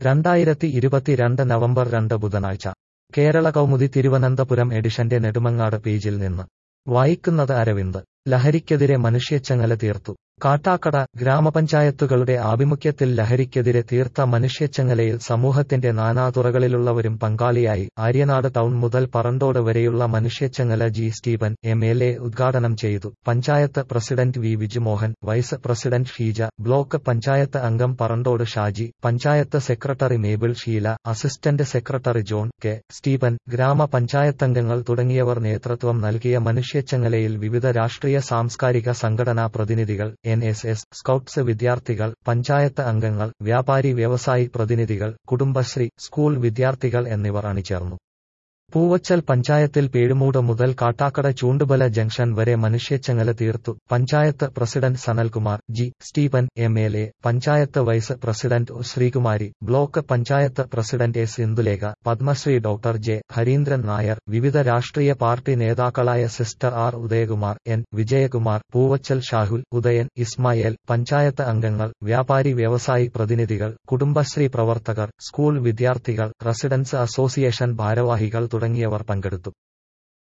രണ്ടായിരത്തി ഇരുപത്തിരണ്ട് നവംബർ രണ്ട് ബുധനാഴ്ച കേരള കൗമുദി തിരുവനന്തപുരം എഡിഷന്റെ നെടുമങ്ങാട് പേജിൽ നിന്ന് വായിക്കുന്നത് അരവിന്ദ് ലഹരിക്കെതിരെ മനുഷ്യച്ചങ്ങല തീർത്തു കാട്ടാക്കട ഗ്രാമപഞ്ചായത്തുകളുടെ ആഭിമുഖ്യത്തിൽ ലഹരിക്കെതിരെ തീർത്ത മനുഷ്യച്ചങ്ങലയിൽ സമൂഹത്തിന്റെ നാനാതുറകളിലുള്ളവരും പങ്കാളിയായി ആര്യനാട് ടൗൺ മുതൽ പറണ്ടോട് വരെയുള്ള മനുഷ്യച്ചങ്ങല G Stephen M L A ഉദ്ഘാടനം ചെയ്തു panchayat president V Vijumohan vice president Sheeja block panchayat അംഗം Parandode Shaji panchayat secretary Mabel Sheela assistant secretary John K Stephen ഗ്രാമപഞ്ചായത്തംഗങ്ങൾ തുടങ്ങിയവർ നേതൃത്വം നൽകിയ മനുഷ്യച്ചങ്ങലയിൽ വിവിധ രാഷ്ട്രീയ സാംസ്കാരിക സംഘടനാ പ്രതിനിധികൾ എൻ എസ് എസ് സ്കൌട്ട്സ് വിദ്യാർത്ഥികൾ പഞ്ചായത്ത് അംഗങ്ങൾ വ്യാപാരി വ്യവസായി പ്രതിനിധികൾ കുടുംബശ്രീ സ്കൂൾ വിദ്യാർത്ഥികൾ എന്നിവർ അണിചേർന്നു പൂവച്ചൽ പഞ്ചായത്തിൽ പേഴുമൂട് മുതൽ കാട്ടാക്കട ചൂണ്ടുബല ജംഗ്ഷൻ വരെ മനുഷ്യച്ചങ്ങല തീർത്തു panchayat president Sanalkumar G Stephen M L A panchayat vice president Sreekumari block panchayat president S Indulekha Padmashri doctor J Harindran Nair വിവിധ രാഷ്ട്രീയ പാർട്ടി നേതാക്കളായ sister R Udayakumar N Vijayakumar Poovachal Shahul Udayan Ismail panchayat അംഗങ്ങൾ വ്യാപാരി വ്യവസായി പ്രതിനിധികൾ കുടുംബശ്രീ പ്രവർത്തകർ സ്കൂൾ വിദ്യാർത്ഥികൾ റെസിഡൻസ് അസോസിയേഷൻ ഭാരവാഹികൾ തുടങ്ങിയവർ പങ്കെടുത്തു